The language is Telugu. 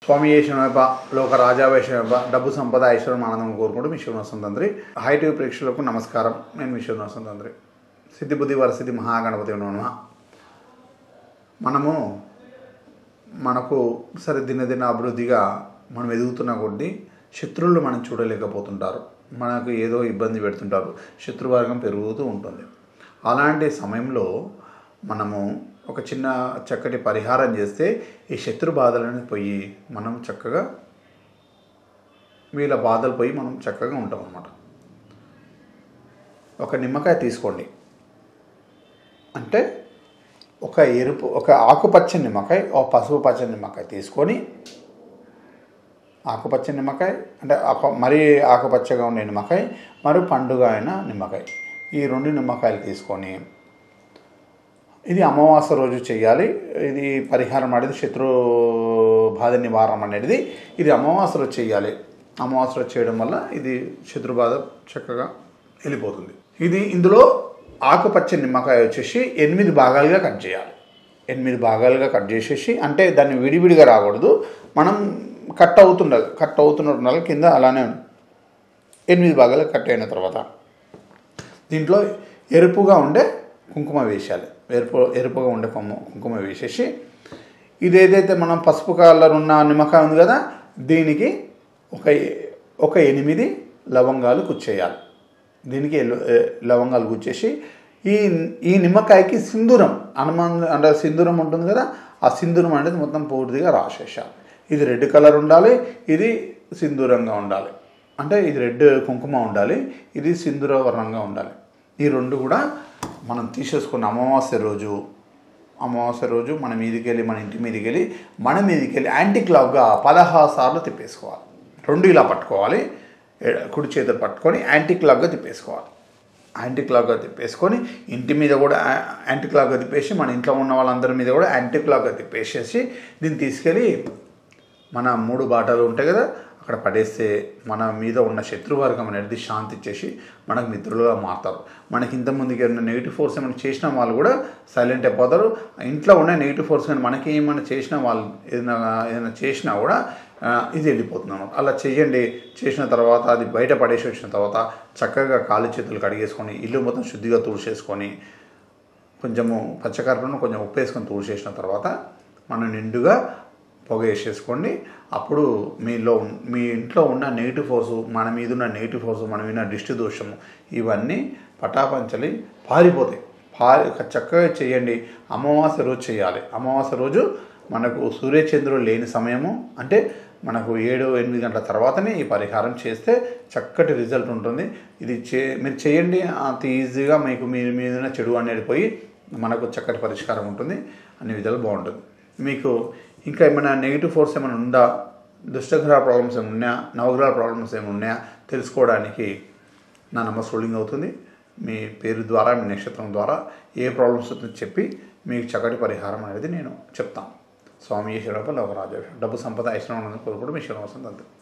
స్వామి చేసిన లోక రాజావేశవ డబ్బు సంపద ఐశ్వర్యం ఆనందం కోరుకుంటూ మీ శ్రీనివాసం తండ్రి హై టీవీ ప్రేక్షకులకు నమస్కారం నేను మీ శ్రీనివాసం తండ్రి సిద్ధి బుద్ధి వరసిద్ధి మహాగణపతి నమ మనము మనకు సరే దినదిన అభివృద్ధిగా మనం ఎదుగుతున్న కొద్దీ శత్రువులు మనం చూడలేకపోతుంటారు మనకు ఏదో ఇబ్బంది పెడుతుంటారు శత్రువర్గం పెరుగుతూ ఉంటుంది అలాంటి సమయంలో మనము ఒక చిన్న చక్కటి పరిహారం చేస్తే ఈ శత్రు బాధలను పోయి మనం చక్కగా వీళ్ళ బాధలు పోయి మనం చక్కగా ఉంటాం అన్నమాట ఒక నిమ్మకాయ తీసుకోండి అంటే ఒక ఎరుపు ఒక ఆకుపచ్చని నిమ్మకాయ ఒక పసుపు పచ్చని నిమ్మకాయ తీసుకొని ఆకుపచ్చని నిమ్మకాయ అంటే ఆకు మరీ ఆకుపచ్చగా ఉండే నిమ్మకాయ మరి పండుగ అయిన నిమ్మకాయ ఈ రెండు నిమ్మకాయలు తీసుకొని ఇది అమావాస్య రోజు చేయాలి ఇది పరిహారం అనేది శత్రు బాధ నివారణ అనేది ఇది అమావాస్య రోజు చేయాలి అమావాస్య రోజు చేయడం వల్ల ఇది శత్రు బాధ చక్కగా వెళ్ళిపోతుంది ఇది ఇందులో ఆకుపచ్చ నిమ్మకాయ వచ్చేసి ఎనిమిది భాగాలుగా కట్ చేయాలి ఎనిమిది భాగాలుగా కట్ చేసేసి అంటే దాన్ని విడివిడిగా రాకూడదు మనం కట్ అవుతుండదు కట్ అవుతున్న కింద అలానే ఎనిమిది భాగాలుగా కట్ అయిన తర్వాత దీంట్లో ఎరుపుగా ఉండే కుంకుమ వేసేయాలి ఎరుపు ఎరుపుగా ఉండే కొమ్మ కుంకుమ వేసేసి ఇది ఏదైతే మనం పసుపు కలర్ ఉన్న నిమ్మకాయ ఉంది కదా దీనికి ఒక ఒక ఎనిమిది లవంగాలు కుచ్చేయాలి దీనికి ఎల్లు- ఏ, లవంగాలు గుచ్చేసి ఈ ఈ నిమ్మకాయకి సింధూరం హనుమాన్ అంటే సింధూరం ఉంటుంది కదా ఆ సింధూరం అనేది మొత్తం పూర్తిగా రాసేసాలి ఇది రెడ్ కలర్ ఉండాలి ఇది సింధూరంగా ఉండాలి అంటే ఇది రెడ్ కుంకుమ ఉండాలి ఇది సింధూర వర్ణంగా ఉండాలి ఈ రెండు కూడా మనం తీసేసుకున్న అమావాస్య రోజు అమావాస్య రోజు మన మీదికి వెళ్ళి మన ఇంటి మీదకి వెళ్ళి మన మీదకి వెళ్ళి యాంటీ క్లాక్గా పదహారు సార్లు తిప్పేసుకోవాలి రెండు ఇలా పట్టుకోవాలి ఎడ- కుడి చేతులు పట్టుకొని యాంటీ క్లాక్గా తిప్పేసుకోవాలి యాంటీ క్లాక్గా తిప్పేసుకొని ఇంటి మీద కూడా యా- యాంటీ క్లాక్గా తిప్పేసి మన ఇంట్లో ఉన్న వాళ్ళందరి మీద కూడా యాంటీ క్లాక్గా తిప్పేసేసి దీన్ని తీసుకెళ్ళి మన మూడు బాటలు ఉంటాయి కదా అక్కడ పడేస్తే మన మీద ఉన్న శత్రువర్గం అనేది శాంతి ఇచ్చేసి మనకు మిత్రులుగా మారుతారు మనకి ఇంతమందికి ఏమైనా నెగిటివ్ ఫోర్స్ ఏమైనా చేసిన వాళ్ళు కూడా సైలెంట్ అయిపోతారు ఇంట్లో ఉన్న నెగిటివ్ ఫోర్స్ కానీ మనకి ఏమైనా చేసిన వాళ్ళు ఏదైనా ఏదైనా చేసినా కూడా ఆ, ఇది వెళ్ళిపోతుంది అన్నమాట అలా చేయండి చేసిన తర్వాత అది బయట పడేసి వచ్చిన తర్వాత చక్కగా కాలు చేతులు కడిగేసుకొని ఇల్లు మొత్తం శుద్ధిగా తుడిచేసుకొని కొంచెము పచ్చకర్రను కొంచెం ఉప్పు వేసుకొని తూసేసిన తర్వాత మనం నిండుగా పొగ వేసేసుకోండి అప్పుడు మీలో ఉన్- మీ ఇంట్లో ఉన్న నెగిటివ్ ఫోర్స్ మన మీద ఉన్న నెగిటివ్ ఫోర్స్ మన మీద ఉన్న దిష్టి దోషము ఇవన్నీ పటాపంచలి పారిపోతాయి పారి చక్కగా చేయండి అమావాస్య రోజు చేయాలి అమావాస్య రోజు మనకు సూర్యచంద్రుడు లేని సమయము అంటే మనకు ఏడు ఎనిమిది గంటల తర్వాతనే ఈ పరిహారం చేస్తే చక్కటి రిజల్ట్ ఉంటుంది ఇది చే మీరు చేయండి అంత ఈజీగా మీకు మీ మీద చెడు అనేది పోయి మనకు చక్కటి పరిష్కారం ఉంటుంది అన్ని విధాలు బాగుంటుంది మీకు ఇంకా ఏమైనా నెగిటివ్ ఫోర్స్ ఏమైనా ఉందా దుష్టగ్రహ ప్రాబ్లమ్స్ ఏమైనా ఉన్నాయా నవగ్రహ ప్రాబ్లమ్స్ ఏమైనా ఉన్నాయా తెలుసుకోవడానికి నా నంబర్ స్క్రోలింగ్ అవుతుంది మీ పేరు ద్వారా మీ నక్షత్రం ద్వారా ఏ ప్రాబ్లమ్స్ ఉందో చెప్పి మీకు చక్కటి పరిహారం అనేది నేను చెప్తాను స్వామి ఈశ్వరప్ప లోకరాజు డబ్బు సంపద ఐశ్వర్యం కోరుకుంటూ మీ శ్రీనివాసం తండ్రి